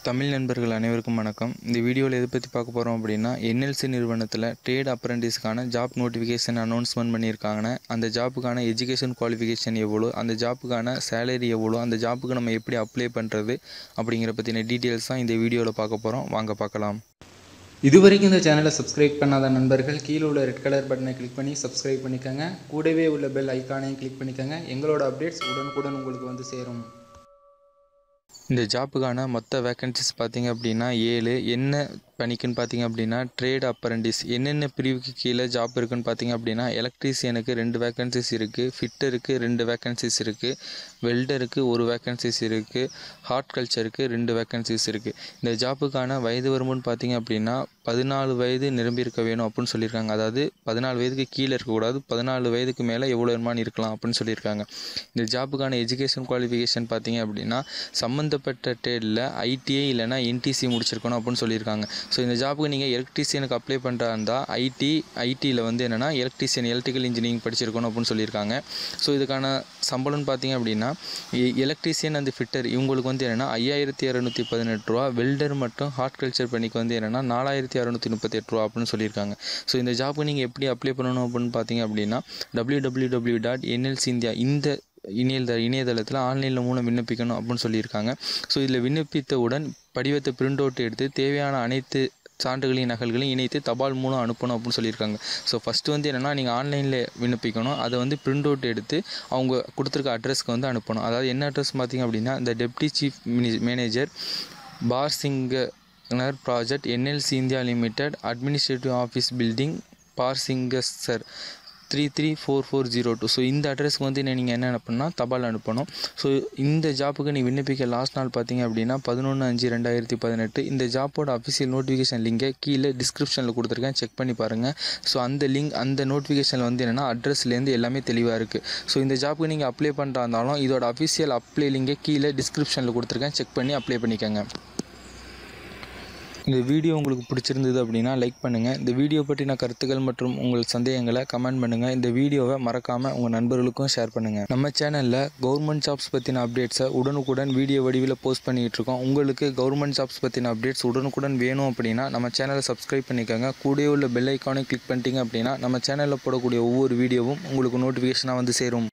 தமிழ் நண்பர்கள் அனைவருக்கும் வணக்கம் இந்த வீடியோவில் எதை பற்றி பார்க்க போகிறோம் அப்படின்னா என்எல்சி நிறுவனத்தில் ட்ரேட் அப்ரண்டிஸ்க்கான ஜாப் நோட்டிஃபிகேஷன் அனௌன்ஸ்மெண்ட் பண்ணியிருக்காங்க அந்த ஜாப்புக்கான எஜுகேஷன் குவாலிஃபிகேஷன் எவ்வளோ அந்த ஜாப்புக்கான சேலரி எவ்வளோ அந்த ஜாப்புக்கு நம்ம எப்படி அப்ளை பண்ணுறது அப்படிங்கிற பற்றின டீட்டெயில்ஸ் தான் இந்த வீடியோவில் பார்க்க போகிறோம் வாங்க பார்க்கலாம் இதுவரைக்கும் இந்த சேனலை சப்ஸ்கிரைப் பண்ணாத நண்பர்கள் கீழே உள்ள ரெட் கலர் பட்டனை கிளிக் பண்ணி சப்ஸ்கிரைப் பண்ணிக்கோங்க கூடவே உள்ள பெல் ஐக்கானையும் கிளிக் பண்ணிக்கோங்க எங்களோட அப்டேட்ஸ் உடனுக்குடன் உங்களுக்கு வந்து சேரும் இந்த ஜாப்புக்கான மொத்த வேக்கன்சிஸ் பார்த்தீங்க அப்படின்னா ஏழு என்ன பணிக்குன்னு பார்த்தீங்க அப்படின்னா ட்ரேட் அப்ரண்டிஸ் என்னென்ன பிரிவுக்கு கீழே ஜாப் இருக்குன்னு பார்த்தீங்க அப்படின்னா எலக்ட்ரீசியனுக்கு ரெண்டு வேக்கன்சிஸ் இருக்குது ஃபிட்டருக்கு ரெண்டு வேக்கன்சிஸ் இருக்குது வெல்டருக்கு ஒரு வேக்கன்சிஸ் இருக்குது ஹார்ட்கல்ச்சருக்கு ரெண்டு வேக்கன்சிஸ் இருக்குது இந்த ஜாப்புக்கான வயது வரம்புன்னு பார்த்தீங்க அப்படின்னா பதினாலு வயது நிரம்பியிருக்க வேணும் அப்படின்னு சொல்லியிருக்காங்க அதாவது பதினாலு வயதுக்கு கீழே இருக்கக்கூடாது பதினாலு வயதுக்கு மேலே எவ்வளோ வருமானம் இருக்கலாம் அப்படின்னு சொல்லியிருக்காங்க இந்த ஜாப்புக்கான எஜுகேஷன் குவாலிஃபிகேஷன் பார்த்தீங்க அப்படின்னா சம்மந்தப்பட்ட ட்ரேடில் ஐடிஐ இல்லைனா என்டிசி முடிச்சிருக்கணும் அப்படின்னு சொல்லியிருக்காங்க ஸோ இந்த ஜாப்புக்கு நீங்கள் எலக்ட்ரீஷியனுக்கு அப்ளை பண்ணுறா இருந்தால் ஐடி ஐடியில் வந்து என்னென்னா எலக்ட்ரீஷியன் எலக்ட்ரிக்கல் இன்ஜினியரிங் படிச்சிருக்கணும் அப்படின்னு சொல்லியிருக்காங்க ஸோ இதுக்கான சம்பளம்னு பார்த்தீங்க அப்படின்னா எலக்ட்ரீஷியன் அந்த ஃபிட்டர் இவங்களுக்கு வந்து என்னென்னா ஐயாயிரத்தி இரநூத்தி பதினெட்டு ரூபா வெல்டர் மற்றும் ஹார்ட்கல்ச்சர் பணிக்கு வந்து என்னென்னா நாலாயிரத்தி அறநூற்றி முப்பத்தெட்டு ரூபா அப்படின்னு சொல்லியிருக்காங்க ஸோ இந்த ஜாப்புக்கு நீங்கள் எப்படி அப்ளை பண்ணணும் அப்படின்னு பார்த்தீங்க அப்படின்னா W W W dot NLC India இந்த இணையத இணையதளத்தில் ஆன்லைனில் மூலம் விண்ணப்பிக்கணும் அப்படின்னு சொல்லியிருக்காங்க ஸோ இதில் விண்ணப்பித்தவுடன் படிவத்தை பிரிண்ட் அவுட் எடுத்து தேவையான அனைத்து சான்றுகளையும் நகல்களையும் இணைத்து தபால் மூலம் அனுப்பணும் அப்படின்னு சொல்லியிருக்காங்க ஸோ ஃபஸ்ட்டு வந்து என்னென்னா நீங்கள் ஆன்லைனில் விண்ணப்பிக்கணும் அதை வந்து பிரிண்ட் அவுட் எடுத்து அவங்க கொடுத்துருக்க அட்ரஸ்க்கு வந்து அனுப்பணும் அதாவது என்ன அட்ரஸ் பார்த்தீங்க அப்படின்னா இந்த deputy chief manager Barsingsar project NLC India limited administrative office building Barsingsar three three four four zero two so இந்த அட்ரஸ்க்கு வந்து நீங்கள் என்ன அனுப்பணும்னா தபால் அனுப்பணும் ஸோ இந்த ஜாப்புக்கு நீ விண்ணப்பிக்க லாஸ்ட் நாள் பார்த்தீங்க அப்படின்னா பதினொன்று அஞ்சு ரெண்டாயிரத்தி பதினெட்டு இந்த ஜாப்போட அஃபிஷியல் நோட்டிஃபிகேஷன் லிங்கை கீழே டிஸ்கிரிப்ஷனில் கொடுத்துருக்கேன் செக் பண்ணி பாருங்கள் ஸோ அந்த லிங்க் அந்த நோட்டிஃபிகேஷனில் வந்து என்னென்னா அட்ரஸ்லேருந்து எல்லாமே தெளிவாக இருக்குது ஸோ இந்த ஜாப்புக்கு நீங்கள் அப்ளை பண்ணுறா இருந்தாலும் இதோட அஃபிஷியல் அப்ளை லிங்கை கீழே டிஸ்கிரிப்ஷனில் கொடுத்துருக்கேன் செக் பண்ணி அப்ளை பண்ணிக்கோங்க இந்த வீடியோ உங்களுக்கு பிடிச்சிருந்தது அப்படின்னா லைக் பண்ணுங்கள் இந்த வீடியோ பற்றின கருத்துக்கள் மற்றும் உங்கள் சந்தேகங்களை கமெண்ட் பண்ணுங்கள் இந்த வீடியோவை மறக்காமல் உங்கள் நண்பர்களுக்கும் ஷேர் பண்ணுங்கள் நம்ம சேனலில் கவர்மெண்ட் ஜாப்ஸ் பற்றின அப்டேட்ஸை உடனுக்குடன் வீடியோ வடிவில் போஸ்ட் பண்ணிகிட்டு இருக்கோம் உங்களுக்கு கவர்மெண்ட் ஜாப்ஸ் பற்றின அப்டேட்ஸ் உடனுக்குடன் வேணும் அப்படின்னா நம்ம சேனலை சப்ஸ்கிரைப் பண்ணிக்கோங்க கூடவே உள்ள பெல் ஐக்கானை கிளிக் பண்ணிட்டீங்க அப்படின்னா நம்ம சேனலில் போடக்கூடிய ஒவ்வொரு வீடியோவும் உங்களுக்கு நோட்டிஃபிகேஷனாக வந்து சேரும்